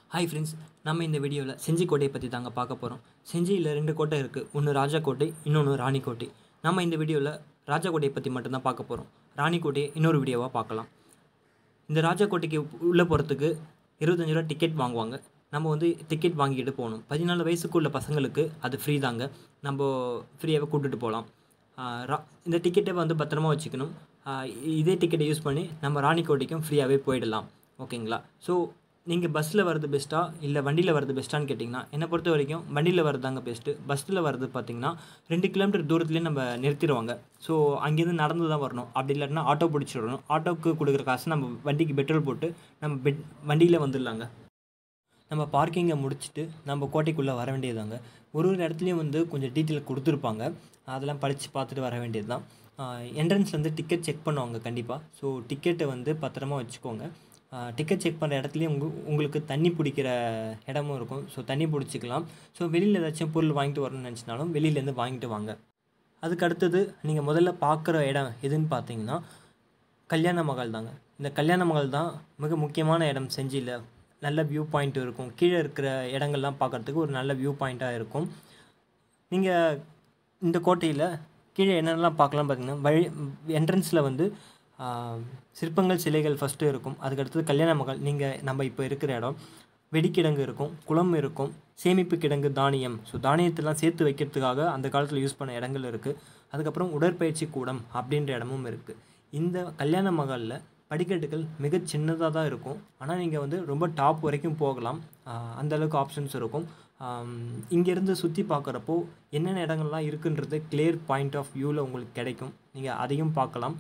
hi friends நம்ம இந்த வீடியோவில் செஞ்சி கோட்டையை பற்றி தாங்க பார்க்க போகிறோம் செஞ்சியில் ரெண்டு கோட்டை இருக்குது ஒன்று ராஜா கோட்டை இன்னொன்று ராணி கோட்டை நம்ம இந்த வீடியோவில் ராஜா கோட்டையை பற்றி மட்டும்தான் பார்க்க போகிறோம் ராணி கோட்டையை இன்னொரு வீடியோவாக பார்க்கலாம் இந்த ராஜா கோட்டைக்கு உள்ளே போகிறதுக்கு இருபத்தஞ்சு ரூபா டிக்கெட் வாங்குவாங்க நம்ம வந்து டிக்கெட் வாங்கிட்டு போகணும் பதினாலு வயசுக்குள்ள பசங்களுக்கு அது ஃப்ரீ தாங்க நம்ம ஃப்ரீயாகவே கூட்டிகிட்டு போகலாம் இந்த டிக்கெட்டை வந்து பத்திரமா வச்சுக்கணும் ஆஹ் இதே டிக்கெட்டை யூஸ் பண்ணி நம்ம ராணிக்கோட்டைக்கும் ஃப்ரீயாகவே போயிடலாம் ஓகேங்களா ஸோ நீங்கள் பஸ்ஸில் வர்றது பெஸ்ட்டா இல்லை வண்டியில் வர்றது பெஸ்ட்டான்னு கேட்டிங்கன்னா என்னை பொறுத்த வரைக்கும் வண்டியில் வர்றதாங்க பெஸ்ட்டு பஸ்ஸில் வர்றது பார்த்தீங்கன்னா ரெண்டு கிலோமீட்டர் தூரத்துலேயே நம்ம நிறுத்திடுவாங்க ஸோ அங்கேருந்து நடந்து தான் வரணும் அப்படி இல்லாட்டினா ஆட்டோ பிடிச்சி வரணும் ஆட்டோவுக்கு கொடுக்குற காசு நம்ம வண்டிக்கு பெட்ரோல் போட்டு நம்ம பெட் வண்டியில் வந்துடலாங்க நம்ம பார்க்கிங்கை முடிச்சுட்டு நம்ம கோட்டைக்குள்ளே வர வேண்டியதாங்க ஒரு ஒரு இடத்துலையும் வந்து கொஞ்சம் டீட்டெயில் கொடுத்துருப்பாங்க அதெல்லாம் படித்து பார்த்துட்டு வர வேண்டியது தான் என்ட்ரன்ஸ் வந்து டிக்கெட் செக் பண்ணுவாங்க கண்டிப்பாக ஸோ டிக்கெட்டை வந்து பத்திரமா வச்சுக்கோங்க டிக்கெட் செக் பண்ணுற இடத்துலையும் உங்க உங்களுக்கு தண்ணி பிடிக்கிற இடமும் இருக்கும் ஸோ தண்ணி பிடிச்சிக்கலாம் ஸோ வெளியில் ஏதாச்சும் பொருள் வாங்கிட்டு வரணும்னு நினச்சினாலும் வெளியிலேருந்து வாங்கிட்டு வாங்க அதுக்கு அடுத்தது நீங்கள் முதல்ல பார்க்குற இடம் எதுன்னு பார்த்தீங்கன்னா கல்யாண மகள் தாங்க இந்த கல்யாண மகள் தான் மிக முக்கியமான இடம் செஞ்சியில் நல்ல வியூ பாயிண்ட் இருக்கும் கீழே இருக்கிற இடங்கள்லாம் பார்க்குறதுக்கு ஒரு நல்ல வியூ பாயிண்ட்டாக இருக்கும் நீங்கள் இந்த கோட்டையில் கீழே என்னென்னலாம் பார்க்கலாம் பார்த்தீங்கன்னா வழி என்ட்ரன்ஸில் வந்து ஆஹ், சிற்பங்கள் சிலைகள் ஃபஸ்ட்டு இருக்கும் அதுக்கடுத்தது கல்யாண மகள் நீங்கள் நம்ம இப்போ இருக்கிற இடம் வெடிக்கிடங்கு இருக்கும் குளம் இருக்கும் சேமிப்பு கிடங்கு தானியம் ஸோ தானியத்தெல்லாம் சேர்த்து வைக்கிறதுக்காக அந்த காலத்தில் யூஸ் பண்ண இடங்கள் இருக்குது அதுக்கப்புறம் உடற்பயிற்சி கூடம் அப்படின்ற இடமும் இருக்குது இந்த கல்யாண மகளில் படிக்கட்டுகள் மிக சின்னதாக தான் இருக்கும் ஆனால் நீங்கள் வந்து ரொம்ப டாப் வரைக்கும் போகலாம் ஆஹ் அந்த அளவுக்கு ஆப்ஷன்ஸ் இருக்கும் இங்கேருந்து சுற்றி பார்க்குறப்போ என்னென்ன இடங்கள்லாம் இருக்குன்றது கிளியர் பாயிண்ட் ஆஃப் வியூவில் உங்களுக்கு கிடைக்கும் நீங்கள் அதையும் பார்க்கலாம்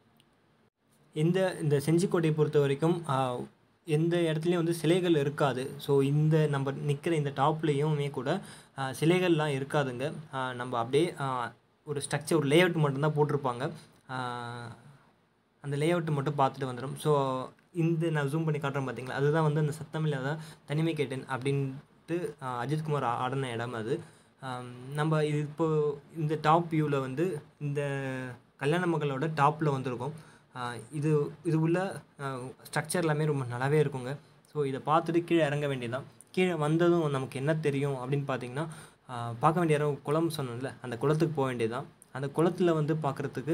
எந்த இந்த செஞ்சிக்கோட்டையை பொறுத்த வரைக்கும் ஆஹ், எந்த இடத்துலையும் வந்து சிலைகள் இருக்காது ஸோ இந்த நம்ம நிற்கிற இந்த டாப்லேயுமே கூட ஆஹ், சிலைகள்லாம் இருக்காதுங்க ஆஹ், நம்ம அப்படியே ஆஹ், ஒரு ஸ்ட்ரக்சர் ஒரு லேஅவுட் மட்டும்தான் போட்டிருப்பாங்க ஆஹ், அந்த லேஅவுட் மட்டும் பார்த்துட்டு வந்துடும் ஸோ இந்த நான் ஜூம் பண்ணி காட்டுறேன் பார்த்தீங்களா அதுதான் வந்து அந்த சத்தமில்லாத தனிமை கேட்டேன் அப்படின்ட்டு ஆஹ், அஜித்குமார் ஆடின இடம் அது ஆம், நம்ம இது இப்போ இந்த டாப் வியூவில் வந்து இந்த கல்யாண மகளோட டாப்பில் வந்திருக்கோம் ஆஹ், இது இது உள்ள ஸ்ட்ரக்சர் எல்லாமே ரொம்ப நல்லாவே இருக்குங்க ஸோ இதை பார்த்துட்டு கீழே இறங்க வேண்டியதுதான் கீழே வந்ததும் நமக்கு என்ன தெரியும் அப்படின்னு பார்த்தீங்கன்னா ஆஹ், பார்க்க வேண்டிய இடம் குளம் சொன்னோம்ல அந்த குளத்துக்கு போக வேண்டியதுதான் அந்த குளத்தில் வந்து பார்க்குறதுக்கு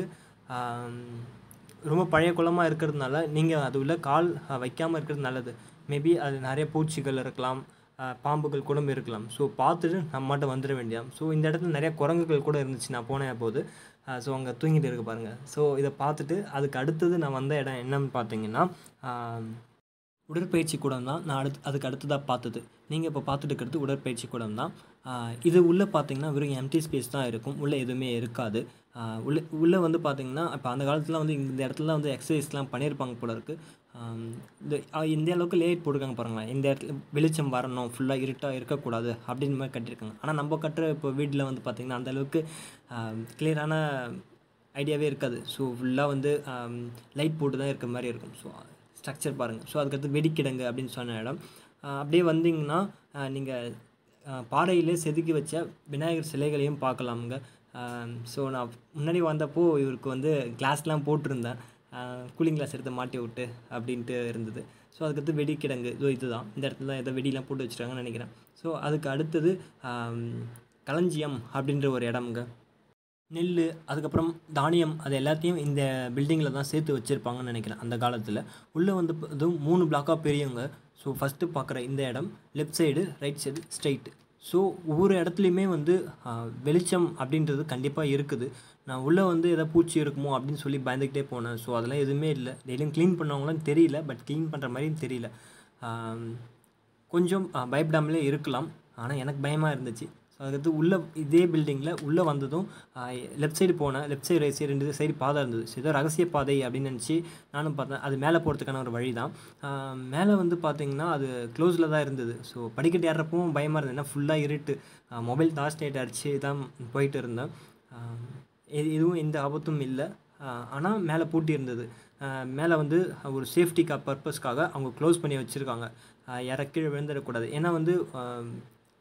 ரொம்ப பழைய குளமாக இருக்கிறதுனால நீங்கள் அது உள்ள கால் வைக்காமல் இருக்கிறது நல்லது மேபி அது நிறைய பூச்சிகள் இருக்கலாம் ஆஹ் பாம்புகள் கூட இருக்கலாம் ஸோ பார்த்துட்டு நம்ம மட்டும் வந்துட வேண்டியதான் ஸோ இந்த இடத்துல நிறைய குரங்குகள் கூட இருந்துச்சு நான் போன போது ஸோ அங்கே தூங்கிட்டு இருக்கு பாருங்கள் ஸோ இதை பார்த்துட்டு அதுக்கு அடுத்தது நான் வந்த இடம் என்னன்னு பார்த்தீங்கன்னா ஆஹ் உடற்பயிற்சி கூடம் தான் நான் அடுத்து அதுக்கு அடுத்ததாக பார்த்தது நீங்கள் இப்போ பார்த்துட்டு இருக்கிறது உடற்பயிற்சி கூடம் தான் ஆஹ் இது உள்ளே பார்த்தீங்கன்னா வெறும் எம்டி ஸ்பேஸ் தான் இருக்கும் உள்ளே எதுவுமே இருக்காது ஆஹ் உள்ளே உள்ளே வந்து பார்த்தீங்கன்னா இப்போ அந்த காலத்தில் வந்து இந்த இடத்துல வந்து எக்ஸசைஸ்லாம் பண்ணியிருப்பாங்க போல இருக்குது ஆம், இந்த ஆஹ் இந்த அளவுக்கு லேட் போட்டிருக்காங்க பாருங்களேன் இந்த இடத்துல வெளிச்சம் வரணும் ஃபுல்லாக இருட்டாக இருக்கக்கூடாது அப்படின்னு மாதிரி கட்டியிருக்காங்க ஆனால் நம்ம கட்டுற இப்போ வீட்டில் வந்து பார்த்திங்கன்னா அந்த அளவுக்கு கிளியரான ஐடியாவே இருக்காது ஸோ ஃபுல்லாக வந்து லைட் போட்டு தான் இருக்க மாதிரி இருக்கும் ஸோ ஸ்ட்ரக்சர் பாருங்கள் ஸோ அதுக்கடுத்து வெடிக்கிடங்கு அப்படின்னு சொன்ன இடம் ஆஹ் அப்படியே வந்தீங்கன்னா நீங்கள் பாறையிலே செதுக்கி வச்ச விநாயகர் சிலைகளையும் பார்க்கலாமுங்க ஸோ நான் முன்னாடி வந்தப்போ இவருக்கு வந்து கிளாஸ்லாம் போட்டிருந்தேன் கூலிங் கிளாஸ் எடுத்து மாட்டி விட்டு அப்படின்ட்டு இருந்தது ஸோ அதுக்கடுத்து வெடிக்கிடங்கு இதோ இதுதான் இந்த இடத்துல தான் ஏதோ வெடிலாம் போட்டு வச்சுருக்காங்கன்னு நினைக்கிறேன் ஸோ அதுக்கு அடுத்தது ஆம், களஞ்சியம் அப்படின்ற ஒரு இடம்ங்க நெல் அதுக்கப்புறம் தானியம் அது எல்லாத்தையும் இந்த பில்டிங்கில் தான் சேர்த்து வச்சுருப்பாங்கன்னு நினைக்கிறேன் அந்த காலத்தில் உள்ளே வந்து ப- இதுவும் மூணு பிளாக்காக பெரியவங்க ஸோ ஃபஸ்ட்டு பார்க்குற இந்த இடம் left side right side straight so ஒவ்வொரு இடத்துலையுமே வந்து ஆ, வெளிச்சம் அப்படின்றது கண்டிப்பாக இருக்குது நான் உள்ளே வந்து எதாவது பூச்சி இருக்குமோ அப்படின்னு சொல்லி பயந்துக்கிட்டே போனேன் ஸோ அதெல்லாம் எதுவுமே இல்லை டெய்லியும் க்ளீன் பண்ணவங்களாம் தெரியல பட் க்ளீன் பண்ணுற மாதிரியும் தெரியல ஆம், கொஞ்சம் ஆ, பயப்படாமலே இருக்கலாம் ஆனால் எனக்கு பயமாக இருந்துச்சு ஸோ அதுக்கடுத்து உள்ளே இதே பில்டிங்கில் உள்ளே வந்ததும் லெஃப்ட் சைடு போனேன் லெஃப்ட் சைடு ரைட் சைடு ரெண்டு சைடு பாதை இருந்தது ஸோ ஏதோ ரகசிய பாதை அப்படின்னு நினச்சி நானும் பார்த்தேன் அது மேலே போகிறதுக்கான ஒரு வழி தான் மேலே வந்து பார்த்தீங்கன்னா அது க்ளோஸில் தான் இருந்தது ஸோ படிக்கட்டு ஏறப்பவும் பயமாக இருந்தது ஏன்னா ஃபுல்லாக இருட்டு மொபைல் டார்ச் லைட் அடித்து தான் போயிட்டு இருந்தேன் ஆம், இது இதுவும் எந்த ஆபத்தும் இல்லை ஆனால் மேலே பூட்டி இருந்தது மேலே வந்து ஒரு சேஃப்டிக்கா பர்பஸ்க்காக அவங்க க்ளோஸ் பண்ணி வச்சுருக்காங்க யாரை கீழே விழுந்துடக்கூடாது ஏன்னா வந்து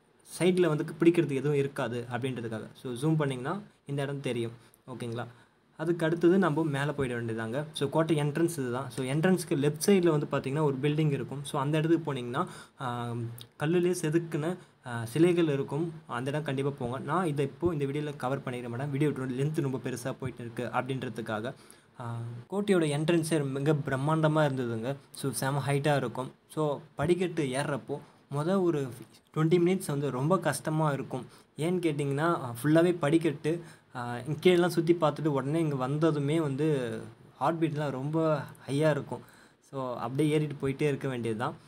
சைடில் வந்து பிடிக்கிறதுக்கு எதுவும் இருக்காது அப்படின்றதுக்காக ஸோ ஜூம் பண்ணிங்கன்னா இந்த இடம் தெரியும் ஓகேங்களா அதுக்கு அடுத்தது நம்ம மேலே போயிட வேண்டியதாங்க ஸோ கோட்டை என்ட்ரன்ஸ் இதுதான் ஸோ என்ட்ரன்ஸ்க்கு லெஃப்ட் சைடில் வந்து பார்த்திங்கன்னா ஒரு பில்டிங் இருக்கும் ஸோ அந்த இடத்துக்கு போனீங்கன்னா கல்லுலேயே செதுக்குன ஆஹ், சிலைகள் இருக்கும் அந்த இடம் கண்டிப்பாக போங்க நான் இதை இப்போது இந்த வீடியோவில் கவர் பண்ணிடுற மேடம் வீடியோ லென்த் ரொம்ப பெருசாக போயிட்டு இருக்குது அப்படின்றதுக்காக ஆஹ், கோட்டையோட என்ட்ரன்ஸே மிக பிரம்மாண்டமாக இருந்ததுங்க ஸோ செம ஹைட்டாக இருக்கும் ஸோ படிக்கட்டு ஏறுறப்போ மொதல் ஒரு டுவெண்ட்டி மினிட்ஸ் வந்து ரொம்ப கஷ்டமாக இருக்கும் ஏன்னு கேட்டிங்கன்னா ஃபுல்லாகவே படிக்கட்டு ஆஹ், இங்க கீழெல்லாம் சுற்றி பார்த்துட்டு உடனே இங்கே வந்ததுமே வந்து ஹார்ட் பீட்லாம் ரொம்ப ஹையாக இருக்கும் ஸோ அப்படியே ஏறிட்டு போயிட்டே இருக்க வேண்டியது தான்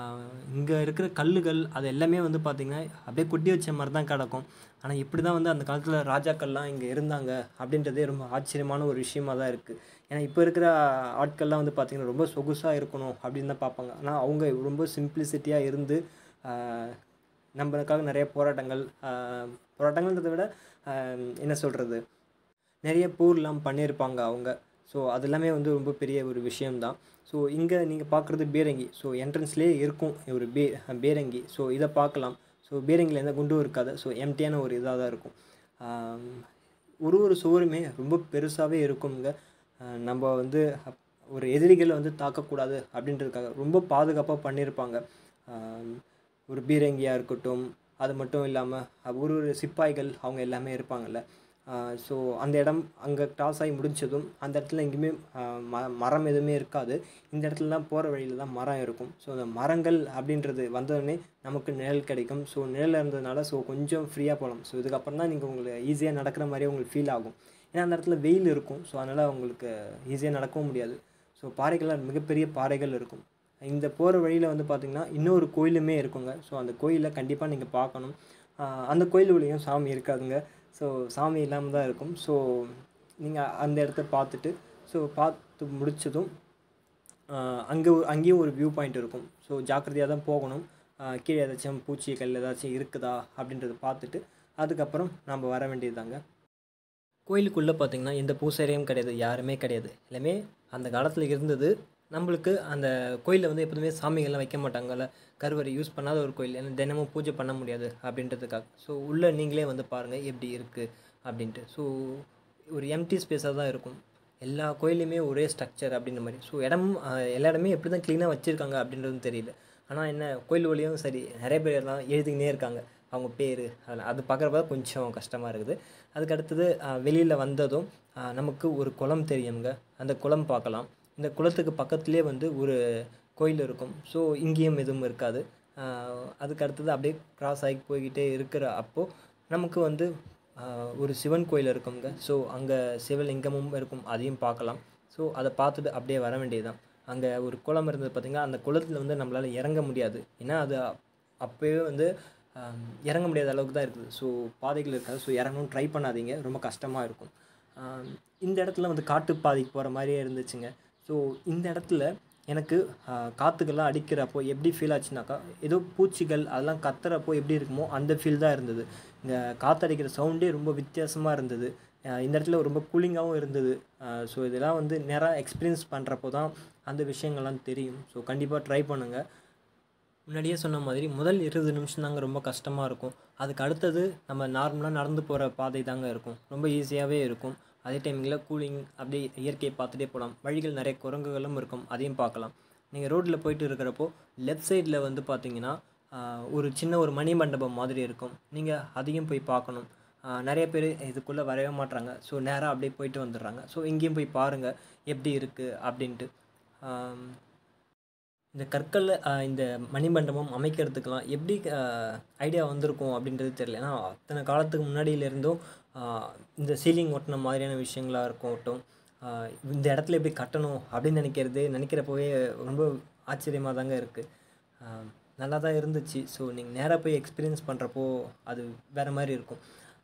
இங்கே இருக்கிற கல்லுகள் அது எல்லாமே வந்து பார்த்திங்கன்னா அப்படியே கொட்டி வச்ச மாதிரி தான் கிடக்கும் ஆனால் இப்படி தான் வந்து அந்த காலத்தில் ராஜாக்கள்லாம் இங்கே இருந்தாங்க அப்படின்றதே ரொம்ப ஆச்சரியமான ஒரு விஷயமா தான் இருக்குது ஏன்னா இப்போ இருக்கிற ஆட்கள்லாம் வந்து பார்த்திங்கன்னா ரொம்ப சொகுசாக இருக்கணும் அப்படின்னு தான் பார்ப்பாங்க ஆனால் அவங்க ரொம்ப சிம்பிளிசிட்டியாக இருந்து ஆஹ், நம்மளுக்காக நிறைய போராட்டங்கள் ஆஹ், போராட்டங்கள்ன்றதை விட ஆஹ், என்ன சொல்கிறது நிறைய போர்லாம் பண்ணியிருப்பாங்க அவங்க ஸோ அது எல்லாமே வந்து ரொம்ப பெரிய ஒரு விஷயம்தான் ஸோ இங்கே நீங்கள் பார்க்குறது பீரங்கி ஸோ என்ட்ரன்ஸ்லேயே இருக்கும் ஒரு பே பீரங்கி ஸோ இதை பார்க்கலாம் ஸோ பீரங்கியில் எந்த குண்டும் இருக்காது ஸோ எம்டியான ஒரு இதாக தான் இருக்கும் ஆம், ஒரு ஒரு சுவருமே ரொம்ப பெருசாகவே இருக்குங்க ஆஹ் நம்ம வந்து அப்- ஒரு எதிரிகளை வந்து தாக்கக்கூடாது அப்படின்றதுக்காக ரொம்ப பாதுகாப்பாக பண்ணியிருப்பாங்க ஆம், ஒரு பீரங்கியாக இருக்கட்டும் அது மட்டும் இல்லாமல் ஒரு ஒரு சிப்பாய்கள் அவங்க எல்லாமே இருப்பாங்கல்ல ஸோ அந்த இடம் அங்கே டாஸ் ஆகி முடிஞ்சதும் அந்த இடத்துல எங்கேயுமே ஆஹ் ம மரம் எதுவுமே இருக்காது இந்த இடத்துலலாம் போகிற வழியில் தான் மரம் இருக்கும் ஸோ அந்த மரங்கள் அப்படின்றது வந்தோடனே நமக்கு நிழல் கிடைக்கும் ஸோ நிழல் இருந்ததுனால ஸோ கொஞ்சம் ஃப்ரீயாக போகலாம் ஸோ இதுக்கப்புறம் தான் நீங்கள் உங்களுக்கு ஈஸியாக நடக்கிற மாதிரியே உங்களுக்கு ஃபீல் ஆகும் ஏன்னா அந்த இடத்துல வெயில் இருக்கும் ஸோ அதனால் உங்களுக்கு ஈஸியாக நடக்கவும் முடியாது ஸோ பாறைகள் மிகப்பெரிய பாறைகள் இருக்கும் இந்த போகிற வழியில் வந்து பார்த்திங்கன்னா இன்னொரு கோயிலுமே இருக்குங்க ஸோ அந்த கோயிலை கண்டிப்பாக நீங்கள் பார்க்கணும் ஆஹ் அந்த கோயிலுக்குள்ளேயும் சாமி இருக்காதுங்க ஸோ சாமி இல்லாமல் தான் இருக்கும் ஸோ நீங்கள் அந்த இடத்த பார்த்துட்டு ஸோ பார்த்து முடிச்சதும் அங்கே அங்கேயும் ஒரு வியூ பாயிண்ட் இருக்கும் ஸோ ஜாக்கிரதையாக தான் போகணும் ஆஹ் கீழே ஏதாச்சும் பூச்சிகள் ஏதாச்சும் இருக்குதா அப்படின்றத பார்த்துட்டு அதுக்கப்புறம் நம்ம வர வேண்டியதுதாங்க கோயிலுக்குள்ளே பார்த்தீங்கன்னா எந்த பூசாரியும் கிடையாது யாருமே கிடையாது எல்லாமே அந்த காலத்தில் இருந்தது நம்மளுக்கு அந்த கோயிலில் வந்து எப்போதுமே சாமிகள்லாம் வைக்க மாட்டாங்கல்ல கருவறை யூஸ் பண்ணாத ஒரு கோயில் ஏன்னா தினமும் பூஜை பண்ண முடியாது அப்படின்றதுக்காக ஸோ உள்ளே நீங்களே வந்து பாருங்கள் எப்படி இருக்குது அப்படின்ட்டு ஸோ ஒரு எம்டி ஸ்பேஸாக தான் இருக்கும் எல்லா கோயிலையுமே ஒரே ஸ்ட்ரக்சர் அப்படின்ற மாதிரி ஸோ இடம் ஆஹ், எல்லா இடமே எப்படி தான் க்ளீனாக வச்சுருக்காங்க அப்படின்றதும் தெரியல ஆனால் என்ன கோயில் வழியும் சரி நிறைய பேர் எல்லாம் எழுதிக்கினே இருக்காங்க அவங்க பேர் அதில் அது பார்க்குறப்ப கொஞ்சம் கஷ்டமாக இருக்குது அதுக்கு அடுத்தது வெளியில் வந்ததும் ஆஹ், நமக்கு ஒரு குளம் தெரியுங்க அந்த குளம் பார்க்கலாம் இந்த குளத்துக்கு பக்கத்துலேயே வந்து ஒரு கோயில் இருக்கும் ஸோ இங்கேயும் எதுவும் இருக்காது ஆஹ், அதுக்கு அடுத்தது அப்படியே கிராஸ் ஆகி போய்கிட்டே இருக்கிற அப்போது நமக்கு வந்து ஆஹ், ஒரு சிவன் கோயில் இருக்குங்க ஸோ அங்கே சிவலிங்கமும் இருக்கும் அதையும் பார்க்கலாம் ஸோ அதை பார்த்துட்டு அப்படியே வர வேண்டியதுதான் அங்கே ஒரு குளம் இருந்தது பார்த்திங்கன்னா அந்த குளத்தில் வந்து நம்மளால் இறங்க முடியாது ஏன்னா அது அப்- அப்போவே வந்து ஆம், இறங்க முடியாத அளவுக்கு தான் இருக்குது ஸோ பாதைகள் இருக்காது ஸோ இறங்கணும் ட்ரை பண்ணாதீங்க ரொம்ப கஷ்டமாக இருக்கும் ஆம், இந்த இடத்துல வந்து காட்டுப்பாதைக்கு போகிற மாதிரியே இருந்துச்சுங்க ஸோ இந்த இடத்துல எனக்கு ஆ, காத்துக்கெல்லாம் அடிக்கிறப்போ எப்படி ஃபீல் ஆச்சுனாக்கா ஏதோ பூச்சிகள் அதெல்லாம் கத்துறப்போ எப்படி இருக்குமோ அந்த ஃபீல் தான் இருந்தது இந்த காற்றடிக்கிற சவுண்டே ரொம்ப வித்தியாசமாக இருந்தது ஆ, இந்த இடத்துல ரொம்ப கூலிங்காகவும் இருந்தது ஸோ இதெல்லாம் வந்து நேராக எக்ஸ்பீரியன்ஸ் பண்ணுறப்போ தான் அந்த விஷயங்கள்லாம் தெரியும் ஸோ கண்டிப்பாக ட்ரை பண்ணுங்கள் முன்னாடியே சொன்ன மாதிரி முதல் இருபது நிமிஷம் தாங்க ரொம்ப கஷ்டமாக இருக்கும் அதுக்கு அடுத்தது நம்ம நார்மலாக நடந்து போகிற பாதை தாங்க இருக்கும் ரொம்ப ஈஸியாகவே இருக்கும் அதே டைமிங்கில் கூலிங் அப்படியே இயற்கையை பார்த்துட்டே போகலாம் வழிகள் நிறைய குரங்குகளும் இருக்கும் அதையும் பார்க்கலாம் நீங்கள் ரோட்டில் போயிட்டு இருக்கிறப்போ லெஃப்ட் சைடில் வந்து பார்த்தீங்கன்னா ஆஹ், ஒரு சின்ன ஒரு மணி மண்டபம் மாதிரி இருக்கும் நீங்கள் அதையும் போய் பார்க்கணும் ஆஹ், நிறைய பேர் இதுக்குள்ளே வரவே மாட்றாங்க ஸோ நேராக அப்படியே போயிட்டு வந்துடுறாங்க ஸோ இங்கேயும் போய் பாருங்கள் எப்படி இருக்குது அப்படின்ட்டு ஆம், இந்த கற்களில் இந்த மணிமண்டபம் அமைக்கிறதுக்கெலாம் எப்படி ஐடியா வந்திருக்கும் அப்படின்றது தெரியல ஏன்னா அத்தனை காலத்துக்கு முன்னாடியிலேருந்தும் இந்த சீலிங் ஒட்டின மாதிரியான விஷயங்களாக இருக்கட்டும் ஆஹ் இந்த இடத்துல எப்படி கட்டணும் அப்படின்னு நினைக்கிறது நினைக்கிறப்பவே ரொம்ப ஆச்சரியமாக தாங்க இருக்குது நல்லா தான் இருந்துச்சு ஸோ நீங்கள் நேராக போய் எக்ஸ்பீரியன்ஸ் பண்ணுறப்போ அது வேறு மாதிரி இருக்கும்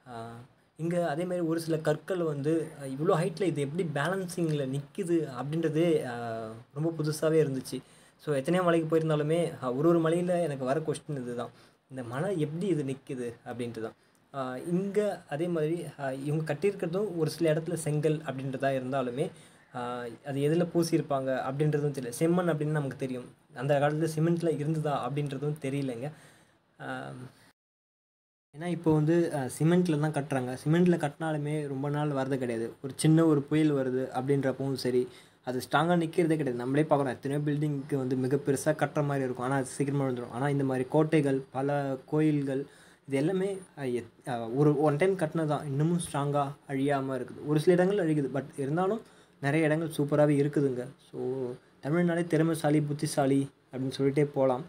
இங்கே அதேமாதிரி ஒரு சில கற்கள் வந்து இவ்வளோ ஹைட்டில் இது எப்படி பேலன்சிங்கில் நிற்குது அப்படின்றதே ஆஹ் ரொம்ப புதுசாகவே இருந்துச்சு ஸோ எத்தனையோ மலைக்கு போயிருந்தாலுமே ஆஹ் ஒரு ஒரு மலையில் எனக்கு வர கொஸ்டின் இதுதான் இந்த மலை எப்படி இது நிற்குது அப்படின்ட்டு தான் இங்கே அதே மாதிரி ஆஹ் இவங்க கட்டியிருக்கிறதும் ஒரு சில இடத்துல செங்கல் அப்படின்றதா இருந்தாலுமே ஆஹ் அது எதில் பூசியிருப்பாங்க அப்படின்றதும் தெரியல செம்மண் அப்படின்னு நமக்கு தெரியும் அந்த காலத்தில் சிமெண்ட்டில் இருந்ததா அப்படின்றதும் தெரியலைங்க ஆஹ் ஏன்னா இப்போ வந்து சிமெண்ட்டில் தான் கட்டுறாங்க சிமெண்ட்டில் கட்டினாலுமே ரொம்ப நாள் வரது கிடையாது ஒரு சின்ன ஒரு புயல் வருது அப்படின்றப்பவும் சரி அது ஸ்ட்ராங்காக நிற்கிறதே கிடையாது நம்மளே பார்க்குறோம் எத்தனையோ பில்டிங்க்கு வந்து மிக பெருசாக கட்டுற மாதிரி இருக்கும் ஆனால் அது சீக்கிரமாக விழுந்துடும் ஆனால் இந்த மாதிரி கோட்டைகள் பல கோயில்கள் இது எல்லாமே அஹ், எத்- அஹ், ஒரு ஒன் டைம் கட்டினது தான் இன்னமும் ஸ்ட்ராங்காக அழியாமல் இருக்குது ஒரு சில இடங்கள் அழிக்குது பட் இருந்தாலும் நிறைய இடங்கள் சூப்பராகவே இருக்குதுங்க ஸோ தமிழ்நாடே திறமைசாலி புத்திசாலி அப்படின்னு சொல்லிட்டே போகலாம்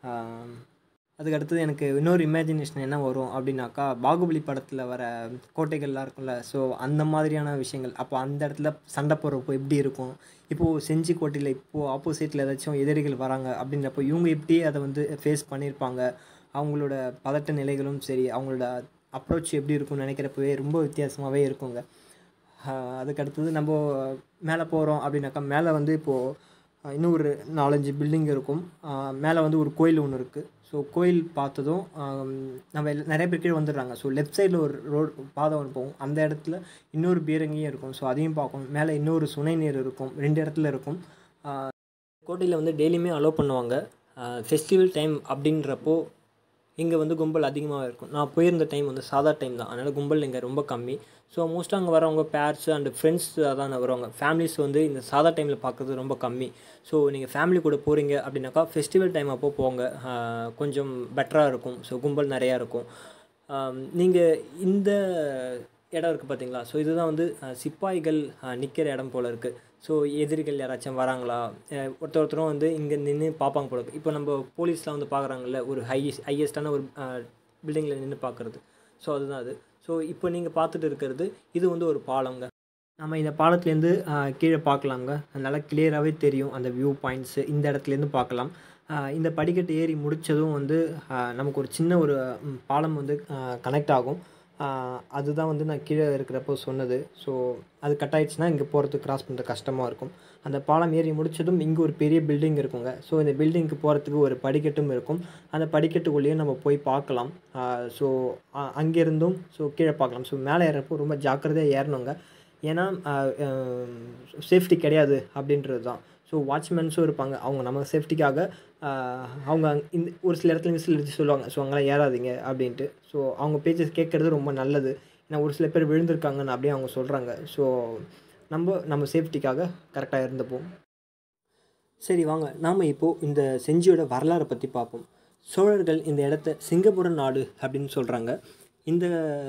அதுக்கு அடுத்தது எனக்கு இன்னொரு இமேஜினேஷன் என்ன வரும் அப்படின்னாக்கா பாகுபலி படத்தில் வர கோட்டைகள்லாம் இருக்கும்ல ஸோ அந்த மாதிரியான விஷயங்கள் அப்போ அந்த இடத்துல சண்டை போடுறப்போ எப்படி இருக்கும் இப்போது செஞ்சி கோட்டையில் இப்போது ஆப்போசிட்டில் ஏதாச்சும் எதிரிகள் வராங்க அப்படின்றப்போ இவங்க எப்படி அதை வந்து ஃபேஸ் பண்ணியிருப்பாங்க அவங்களோட பதட்ட நிலைகளும் சரி அவங்களோட அப்ரோச் எப்படி இருக்கும்னு நினைக்கிறப்பவே ரொம்ப வித்தியாசமாகவே இருக்குங்க ஆஹ் அதுக்கு அடுத்தது நம்ம மேலே போகிறோம் அப்படின்னாக்கா மேலே வந்து இப்போது இன்னும் ஒரு நாலஞ்சு பில்டிங் இருக்கும் மேலே வந்து ஒரு கோயில் ஒன்று இருக்குது ஸோ கோயில் பார்த்ததும் ஆம், நம்ம எல்லா- நிறைய பேர் கீழே வந்துடுறாங்க ஸோ லெஃப்ட் சைடில் ஒரு ரோடு பாதை ஒன்று போகும் அந்த இடத்துல இன்னொரு பீரங்கியும் இருக்கும் ஸோ அதையும் பார்க்கணும் மேலே இன்னொரு சுனை நீர் இருக்கும் ரெண்டு இடத்துல இருக்கும் கோட்டையில் வந்து டெய்லியுமே அலோவ் பண்ணுவாங்க ஃபெஸ்டிவல் டைம் அப்படின்றப்போ இங்கே வந்து கும்பல் அதிகமாக இருக்கும் நான் போயிருந்த டைம் வந்து சாதா டைம் தான் அதனால் கும்பல் இங்கே ரொம்ப கம்மி ஸோ மோஸ்ட்டாக அங்கே வரவங்க பேர்ஸ் அண்ட் ஃப்ரெண்ட்ஸ் தான் வருவாங்க ஃபேமிலிஸ் வந்து இந்த சாதா டைமில் பார்க்குறது ரொம்ப கம்மி ஸோ நீங்கள் ஃபேமிலி கூட போகிறீங்க அப்படின்னாக்கா ஃபெஸ்டிவல் டைம் அப்போ போங்க ஆஹ் கொஞ்சம் பெட்டராக இருக்கும் ஸோ கும்பல் நிறையா இருக்கும் நீங்கள் இந்த இடம் இருக்குது பார்த்தீங்களா ஸோ இதுதான் வந்து அஹ், சிப்பாய்கள் நிற்கிற இடம் போல் இருக்குது ஸோ எதிரிகள் யாராச்சும் வராங்களா அஹ், ஒருத்தர் ஒருத்தரும் வந்து இங்கே நின்று பார்ப்பாங்க போல இருக்கு இப்போ நம்ம போலீஸ்லாம் வந்து பார்க்குறாங்கல்ல ஒரு ஹையஸ்ட் ஹையஸ்டான ஒரு பில்டிங்கில் நின்று பார்க்குறது ஸோ அதுதான் அது ஸோ இப்போ நீங்கள் பார்த்துட்டு இருக்கிறது இது வந்து ஒரு பாலங்க நம்ம இந்த பாலத்துலேருந்து கீழே பார்க்கலாங்க நல்லா கிளியராகவே தெரியும் அந்த வியூ பாயிண்ட்ஸு இந்த இடத்துலேருந்து பார்க்கலாம் ஆஹ் இந்த படிக்கட்டு ஏறி முடித்ததும் வந்து ஆஹ் நமக்கு ஒரு சின்ன ஒரு ம், பாலம் வந்து கனெக்ட் ஆகும் ஆஹ் அதுதான் வந்து நான் கீழே இருக்கிறப்போ சொன்னது ஸோ அது கட் ஆயிடுச்சுன்னா இங்கே போகிறதுக்கு கிராஸ் பண்ணுறது கஷ்டமாக இருக்கும் அந்த பாலம் ஏறி முடித்ததும் இங்கே ஒரு பெரிய பில்டிங் இருக்குங்க ஸோ இந்த பில்டிங்க்கு போகிறதுக்கு ஒரு படிக்கட்டும் இருக்கும் அந்த படிக்கட்டுக்குள்ளேயே நம்ம போய் பார்க்கலாம் ஸோ அங்கேருந்தும் ஸோ கீழே பார்க்கலாம் ஸோ மேலே ஏறப்போ ரொம்ப ஜாக்கிரதையாக ஏறணுங்க ஏன்னா சேஃப்டி கிடையாது அப்படின்றது தான் ஸோ வாட்ச்மேன்ஸும் இருப்பாங்க அவங்க நம்ம சேஃப்டிக்காக அவங்க அங்க- இந்த ஒரு சில இடத்துல விசில் அடிச்சு சொல்லுவாங்க ஸோ அங்கெல்லாம் ஏறாதீங்க அப்படின்ட்டு ஸோ அவங்க பேச்சு கேட்குறது ரொம்ப நல்லது ஏன்னா ஒரு சில பேர் விழுந்திருக்காங்கன்னு அப்படியே அவங்க சொல்கிறாங்க ஸோ நம்ம நம்ம சேஃப்டிக்காக கரெக்டாக இருந்துப்போம் சரி வாங்க நாம் இப்போது இந்த செஞ்சியோட வரலாறை பற்றி பார்ப்போம் சோழர்கள் இந்த இடத்த சிங்கப்புர நாடு அப்படின்னு சொல்கிறாங்க இந்த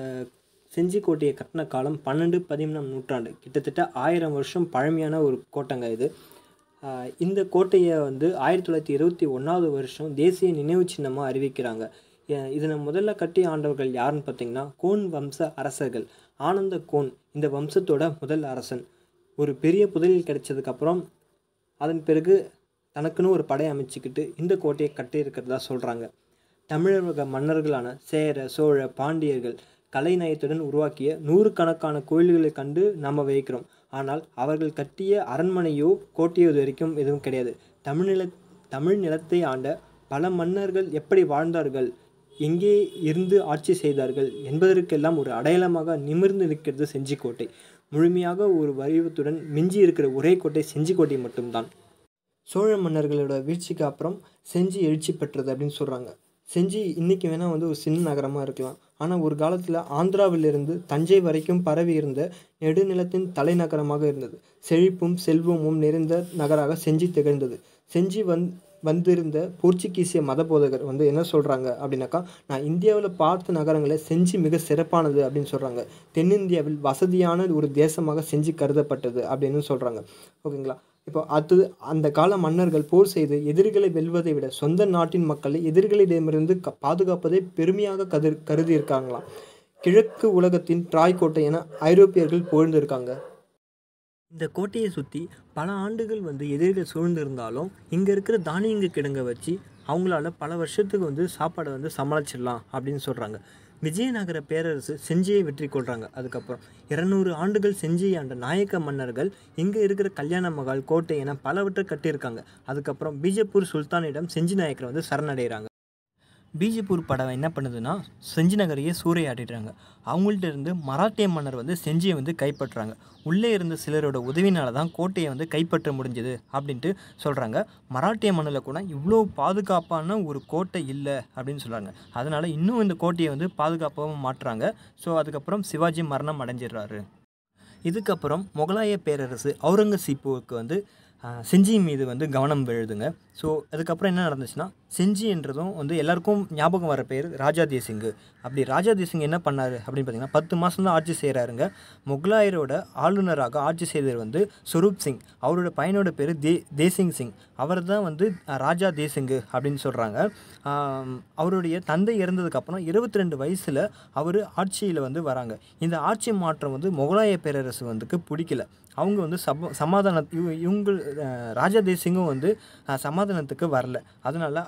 செஞ்சி கோட்டையை கட்டின காலம் பன்னெண்டு பதிமூணாம் நூற்றாண்டு கிட்டத்தட்ட ஆயிரம் வருஷம் பழமையான ஒரு கோட்டைங்க இது ஆஹ் இந்த கோட்டையை வந்து ஆயிரத்தி தொள்ளாயிரத்தி இருபத்தி ஒன்றாவது வருஷம் தேசிய நினைவு சின்னமாக அறிவிக்கிறாங்க ஏ- இதனை முதல்ல கட்டி ஆண்டவர்கள் யாருன்னு பார்த்தீங்கன்னா கோன் வம்ச அரசர்கள் ஆனந்த கோன் இந்த வம்சத்தோட முதல் அரசன் ஒரு பெரிய புதையல் கிடைச்சதுக்கப்புறம் அதன் பிறகு தனக்குன்னு ஒரு படை அமைச்சுக்கிட்டு இந்த கோட்டையை கட்டியிருக்கிறதா சொல்கிறாங்க தமிழக மன்னர்களான சேர சோழ பாண்டியர்கள் கலைநயத்துடன் உருவாக்கிய நூறுக்கணக்கான கோயில்களை கண்டு நாம் வைக்கிறோம் ஆனால் அவர்கள் கட்டிய அரண்மனையோ கோட்டையோ இது வரைக்கும் எதுவும் கிடையாது தமிழ்நில தமிழ் நிலத்தை ஆண்ட பல மன்னர்கள் எப்படி வாழ்ந்தார்கள் எங்கே இருந்து ஆட்சி செய்தார்கள் என்பதற்கெல்லாம் ஒரு அடையாளமாக நிமிர்ந்து நிற்கிறது செஞ்சிக்கோட்டை முழுமையாக ஒரு வடிவத்துடன் மிஞ்சி இருக்கிற ஒரே கோட்டை செஞ்சிக்கோட்டை மட்டும்தான் சோழ மன்னர்களோட வீழ்ச்சிக்கு அப்புறம் செஞ்சி எழுச்சி பெற்றது அப்படின்னு சொல்கிறாங்க செஞ்சி இன்றைக்கி வேணால் வந்து ஒரு சின்ன நகரமாக இருக்கலாம் ஆனால் ஒரு காலத்தில் ஆந்திராவிலிருந்து தஞ்சை வரைக்கும் பரவி இருந்த நெடுநிலத்தின் தலைநகரமாக இருந்தது செழிப்பும் செல்வமும் நிறைந்த நகராக செஞ்சி திகழ்ந்தது செஞ்சி வந் வந்திருந்த போர்ச்சுகீசிய மத போதகர் வந்து என்ன சொல்கிறாங்க அப்படின்னாக்கா நான் இந்தியாவில் பார்த்த நகரங்களை செஞ்சி மிக சிறப்பானது அப்படின்னு சொல்கிறாங்க தென்னிந்தியாவில் வசதியான ஒரு தேசமாக செஞ்சி கருதப்பட்டது அப்படின்னு சொல்கிறாங்க ஓகேங்களா இப்போ அது அந்த கால மன்னர்கள் போர் செய்து எதிரிகளை வெல்வதை விட சொந்த நாட்டின் மக்களை எதிரிகளிடமிருந்து க பாதுகாப்பதை பெருமையாக கதிர் கருதி இருக்காங்களாம் கிழக்கு உலகத்தின் ட்ராய் கோட்டை என ஐரோப்பியர்கள் புகழ்ந்திருக்காங்க இந்த கோட்டையை சுற்றி பல ஆண்டுகள் வந்து எதிரிகள் சூழ்ந்திருந்தாலும் இங்கே இருக்கிற தானியங்க கிடங்க வச்சு அவங்களால பல வருஷத்துக்கு வந்து சாப்பாடை வந்து சமாளிச்சிடலாம் அப்படின்னு சொல்கிறாங்க விஜயநகர பேரரசு செஞ்சியை வெற்றி கொள்கிறாங்க அதுக்கப்புறம் இருநூறு ஆண்டுகள் செஞ்சியை ஆண்ட நாயக்க மன்னர்கள் இங்கே இருக்கிற கல்யாண மகால் கோட்டை என பலவற்றை கட்டியிருக்காங்க அதுக்கப்புறம் பீஜப்பூர் சுல்தானிடம் செஞ்சி நாயக்கர் வந்து சரணடைகிறாங்க பீஜப்பூர் படம் என்ன பண்ணுதுன்னா செஞ்சி நகரையே சூறையாடிடுறாங்க அவங்கள்ட்ட இருந்து மராட்டிய மன்னர் வந்து செஞ்சியை வந்து கைப்பற்றுறாங்க உள்ளே இருந்த சிலரோட உதவினால தான் கோட்டையை வந்து கைப்பற்ற முடிஞ்சது அப்படின்ட்டு சொல்கிறாங்க மராட்டிய மண்ணில் கூட இவ்வளோ பாதுகாப்பான ஒரு கோட்டை இல்லை அப்படின்னு சொல்கிறாங்க அதனால் இன்னும் இந்த கோட்டையை வந்து பாதுகாப்பாக மாற்றுறாங்க ஸோ அதுக்கப்புறம் சிவாஜி மரணம் அடைஞ்சிடுறாரு இதுக்கப்புறம் முகலாய பேரரசு அவுரங்கசீப்புவுக்கு வந்து ஆஹ், செஞ்சி மீது வந்து கவனம் விழுதுங்க ஸோ அதுக்கப்புறம் என்ன நடந்துச்சுன்னா செஞ்சி என்றதும் வந்து எல்லாருக்கும் ஞாபகம் வர பேர் ராஜா தேசிங்கு அப்படி ராஜா தேசிங் என்ன பண்ணார் அப்படின்னு பார்த்தீங்கன்னா பத்து மாதம் தான் ஆட்சி செய்கிறாருங்க முகலாயரோட ஆளுநராக ஆட்சி செய்தவர் வந்து ஸ்வரூப் சிங் அவரோட பையனோட பேர் தே தேசிங் சிங் அவர் தான் வந்து அஹ், ராஜா தேசிங்கு அப்படின்னு சொல்கிறாங்க அவருடைய தந்தை இறந்ததுக்கப்புறம் இருபத்தி ரெண்டு வயசில் அவர் ஆட்சியில் வந்து வராங்க இந்த ஆட்சி மாற்றம் வந்து முகலாய பேரரசு வந்துக்கு பிடிக்கல அவங்க வந்து சப சமாதான இவ இவங்க அஹ், ராஜா தேசிங்கும் வந்து அஹ், சமாதானத்துக்கு வரல அதனால்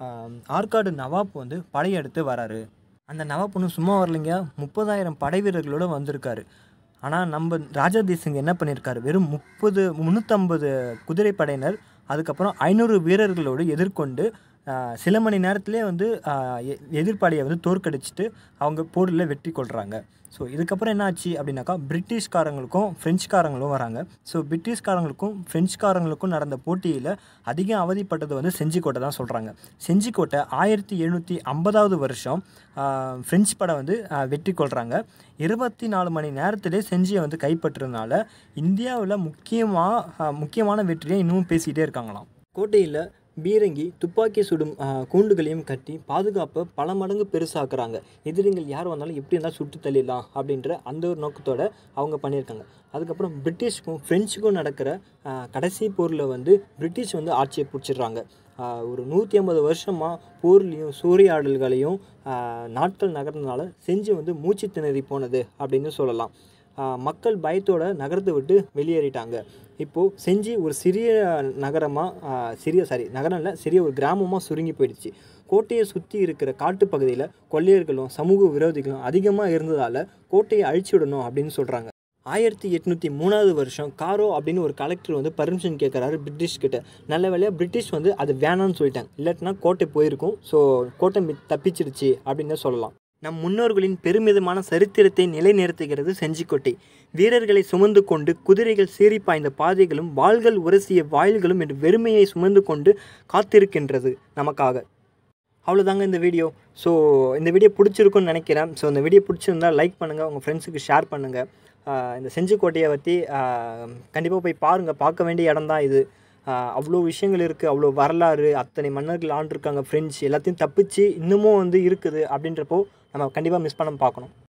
ஆற்காடு நவாப் வந்து படையெடுத்து வராரு அந்த நவாப் ஒன்றும் சும்மா வரலைங்க முப்பதாயிரம் படை வீரர்களோட வந்திருக்காரு ஆனால் நம்ம ராஜா தேசிங் என்ன பண்ணியிருக்காரு வெறும் முப்பது முந்நூற்றம்பது குதிரை படையினர் அதுக்கப்புறம் ஐநூறு வீரர்களோடு எதிர்கொண்டு ஆஹ், சில மணி நேரத்திலே வந்து ஆஹ், எ- எதிர்ப்படையை வந்து தோற்கடிச்சிட்டு அவங்க போரில் வெற்றி கொள்கிறாங்க ஸோ இதுக்கப்புறம் என்ன ஆச்சு அப்படின்னாக்கா பிரிட்டிஷ்காரங்களுக்கும் ஃப்ரெஞ்சுக்காரங்களும் வராங்க ஸோ பிரிட்டிஷ்காரங்களுக்கும் ஃப்ரெஞ்சுக்காரங்களுக்கும் நடந்த போட்டியில் அதிகம் அவதிப்பட்டது வந்து செஞ்சிக்கோட்டை தான் சொல்கிறாங்க செஞ்சிக்கோட்டை ஆயிரத்தி எழுநூற்றி ஐம்பதாவது வருஷம் ஆஹ், ஃப்ரெஞ்சு படை வந்து ஆஹ், வெற்றி கொள்கிறாங்க இருபத்தி நாலு மணி நேரத்திலே செஞ்சியை வந்து கைப்பற்றுறதுனால இந்தியாவில் முக்கியமாக முக்கியமான வெற்றியை இன்னமும் பேசிக்கிட்டே இருக்காங்களாம் கோட்டையில் பீரங்கி துப்பாக்கி சுடும் ஆஹ், கூண்டுகளையும் கட்டி பாதுகாப்பை பல மடங்கு பெருசாக்குறாங்க எதிரிகள் யார் வந்தாலும் எப்படி இருந்தால் சுட்டு தள்ளிடலாம் அப்படின்ற அந்த ஒரு நோக்கத்தோட அவங்க பண்ணியிருக்காங்க அதுக்கப்புறம் பிரிட்டிஷ்க்கும் ஃப்ரெஞ்சுக்கும் நடக்கிற ஆஹ், கடைசி போரில் வந்து பிரிட்டிஷ் வந்து ஆட்சியை பிடிச்சிடுறாங்க ஆஹ், ஒரு நூற்றி ஐம்பது வருஷமாக போர்லேயும் சூறையாடல்களையும் ஆஹ், நாட்கள் நகர்ந்தனால செஞ்சு வந்து மூச்சு திணறி போனது அப்படின்னு சொல்லலாம் ஆஹ், மக்கள் பயத்தோட நகரத்தை விட்டு வெளியேறிட்டாங்க இப்போது செஞ்சி ஒரு சிறிய நகரமாக சிறிய சாரி நகரம் இல்லை சிறிய ஒரு கிராமமாக சுருங்கி போயிடுச்சு கோட்டையை சுற்றி இருக்கிற காட்டுப்பகுதியில் கொள்ளையர்களும் சமூக விரோதிகளும் அதிகமாக இருந்ததால் கோட்டையை அழிச்சு விடணும் அப்படின்னு சொல்கிறாங்க ஆயிரத்தி எட்நூற்றி மூணாவது வருஷம் காரோ அப்படின்னு ஒரு கலெக்டர் வந்து பர்மிஷன் கேட்குறாரு பிரிட்டிஷ் கிட்ட நல்ல வேலையாக பிரிட்டிஷ் வந்து அது வேணாம்னு சொல்லிட்டாங்க இல்லாட்டினா கோட்டை போயிருக்கும் ஸோ கோட்டை மி- தப்பிச்சிடுச்சு அப்படின்னு சொல்லலாம் நம் முன்னோர்களின் பெருமிதமான சரித்திரத்தை நிலைநிறுத்துகிறது செஞ்சிக்கோட்டை வீரர்களை சுமந்து கொண்டு குதிரைகள் சீறி பாய்ந்த பாதைகளும் வாள்கள் உரசிய வாயில்களும் என்று வெறுமையை சுமந்து கொண்டு காத்திருக்கின்றது நமக்காக அவ்வளோதாங்க இந்த வீடியோ ஸோ இந்த வீடியோ பிடிச்சிருக்குன்னு நினைக்கிறேன் ஸோ இந்த வீடியோ பிடிச்சிருந்தா லைக் பண்ணுங்கள் உங்கள் ஃப்ரெண்ட்ஸுக்கு ஷேர் பண்ணுங்கள் இந்த செஞ்சிக்கோட்டையை பற்றி கண்டிப்பாக போய் பாருங்கள் பார்க்க வேண்டிய இடம் தான் இது ஆஹ் அவ்வளோ விஷயங்கள் இருக்குது அவ்வளோ வரலாறு அத்தனை மன்னர்கள் ஆண்டிருக்காங்க ஃப்ரெஞ்சு எல்லாத்தையும் தப்பிச்சு இன்னமும் வந்து இருக்குது அப்படின்றப்போ நம்ம கண்டிப்பாக மிஸ் பண்ண பார்க்கணும்